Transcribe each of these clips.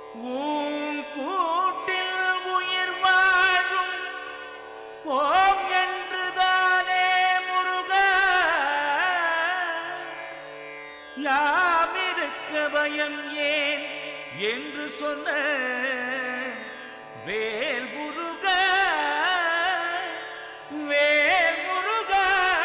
உன் கூட்டில் உயிர் வாழும் கோம் என்றுதானே முருகா யாமிருக்க பயம் ஏன் என்று சொன்ன வேல் முருகா வேல் முருகா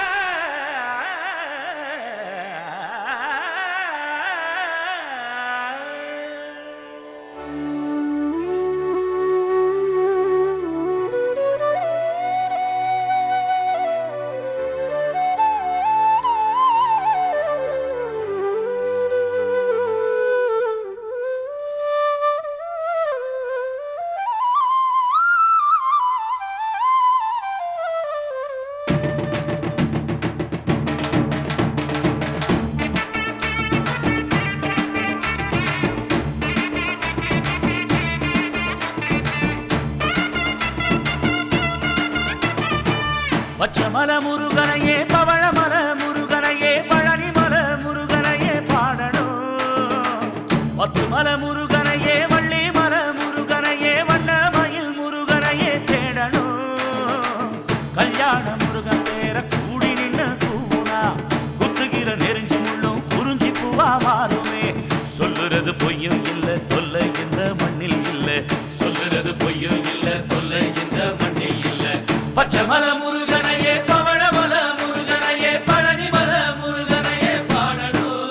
பச்சமல முருகனையே பவழமல முருகனையே பழனிமல முருகனையே பாடணும் பத்துமல முருகனையே வள்ளிமல முருகனையே வண்ணமயில் முருகனையே தேடணும் கல்யாண முருகன் பேர கூடி நின்னு கூவுனா குத்துகிற நெருஞ்சி முள்ளும் குறிஞ்சி பூவா மாறுமே சொல்லுறது பொய்யும் இல்ல தொல்லை இந்த மண்ணில் இல்ல சொல்லுறது பொய்யும் இல்ல தொல்லை இந்த மண்ணில் இல்ல பச்சைமல முருகனையே பவழமல முருகனையே பழனிமல முருகனையே பாடணும்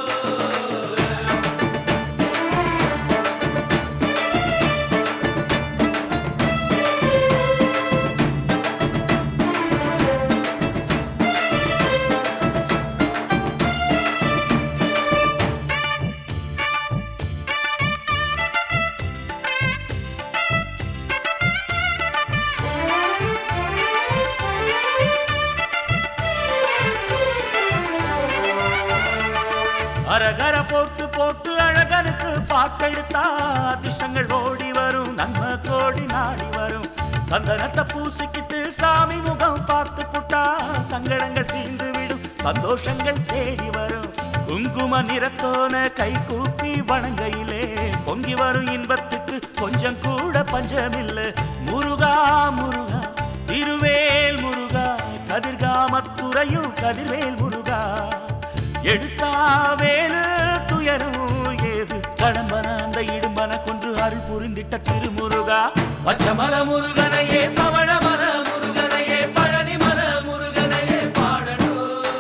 அரகர போட்டு போட்டு அழகனுக்கு பாட்டெடுத்தா அதிர்ஷ்டங்கள் ஓடி வரும் நன்மை கோடி நாடி வரும் சந்தனத்தை பூசிக்கிட்டு சாமி முகம் பார்த்து புட்டா சங்கடங்கள் தீர்ந்து விடும் சந்தோஷங்கள் தேடி வரும் குங்கும நிறத்தோன கை கூப்பி வணங்கையிலே பொங்கி வரும் இன்பத்துக்கு கொஞ்சம் கூட பஞ்சமில்ல முருகா முருகா திருவேல் முருகா கதிர்காமத்துறையும் கதிர்வேல் முருகா எடுத்தா வேலு துயரும் ஏது கடம்பன அந்த இடும்பன கொன்று அருள் புரிந்திட்ட திருமுருகா பச்சமல முருகனையே பவழமல முருகனையே பழனிமல முருகனையே பாடணும்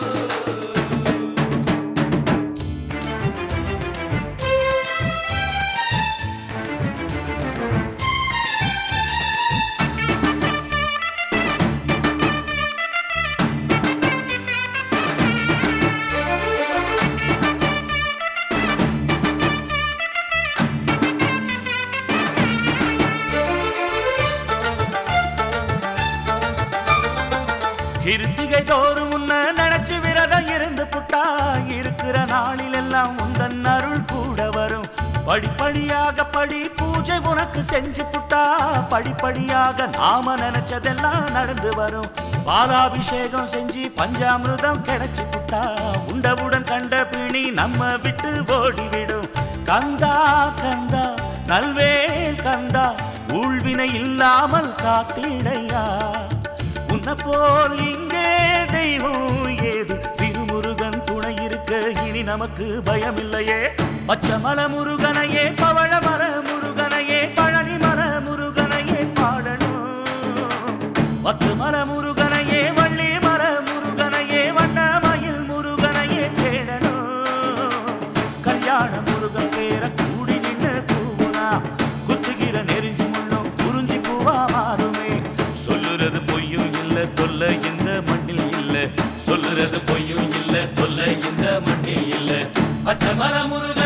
கிருத்திகை தோறும் உன்ன நினைச்சு விரதம் இருந்து புட்டா இருக்கிற நாளில் எல்லாம் உந்தன் அருள் கூட வரும் படிப்படியாக படி பூஜை உனக்கு செஞ்சு புட்டா படிப்படியாக நாம நினைச்சதெல்லாம் நடந்து வரும் பாலாபிஷேகம் செஞ்சு பஞ்சாமிர்தம் கிடைச்சு புட்டா உண்டவுடன் கண்ட பிணி நம்ம விட்டு ஓடிவிடும் கந்தா கந்தா நல்வேல் கந்தா ஊழ்வினை இல்லாமல் காத்திடையா உன்னை போல் இங்கே தெய்வம் ஏது திருமுருகன் துணை இருக்க இனி நமக்கு பயமில்லையே பச்சைமல முருகனையே பவழமல முருகனையே பழனிமல முருகனையே பாடணும் பத்து மல முருகனையே வள்ளி மல முருகனையே வண்ணமயில் முருகனையே தேடணும் கல்யாண முருகன் பேர கூடி நின்று கூவுனா குத்துகிற நெருஞ்சி முள்ளும் குறிஞ்சி பூவா மாறுமே சொல்லுறது பொய்யும் இல்ல தொல்லை இந்த மண்ணில் இல்ல சொல்லுறது பொய்யும் இல்ல தொல்லை இந்த மண்ணில் இல்ல பச்சை மல முருகன்